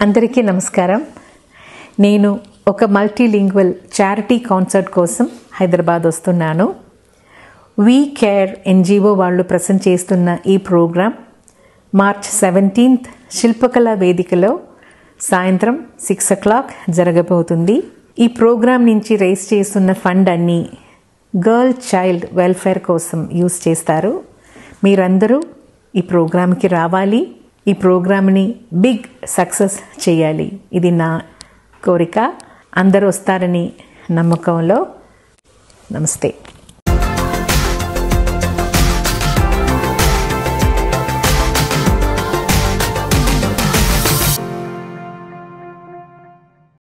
అందరికీ నమస్కారం నేను ఒక మల్టీలింగ్వల్ చారిటీ కాన్సర్ట్ కోసం హైదరాబాద్ వస్తున్నాను వీ కేర్ ఎన్జిఓ వాళ్ళు ప్రజెంట్ చేస్తున్న ఈ ప్రోగ్రాం మార్చ్ సెవెంటీన్త్ శిల్పకళా వేదికలో సాయంత్రం సిక్స్ ఓ క్లాక్ జరగబోతుంది ఈ ప్రోగ్రాం నుంచి రైజ్ చేస్తున్న ఫండ్ అన్నీ గర్ల్ చైల్డ్ వెల్ఫేర్ కోసం యూస్ చేస్తారు మీరందరూ ఈ ప్రోగ్రాంకి రావాలి ఈ ప్రోగ్రామ్ని బిగ్ సక్సెస్ చేయాలి ఇది నా కోరిక అందరూ వస్తారని నమ్మకంలో నమస్తే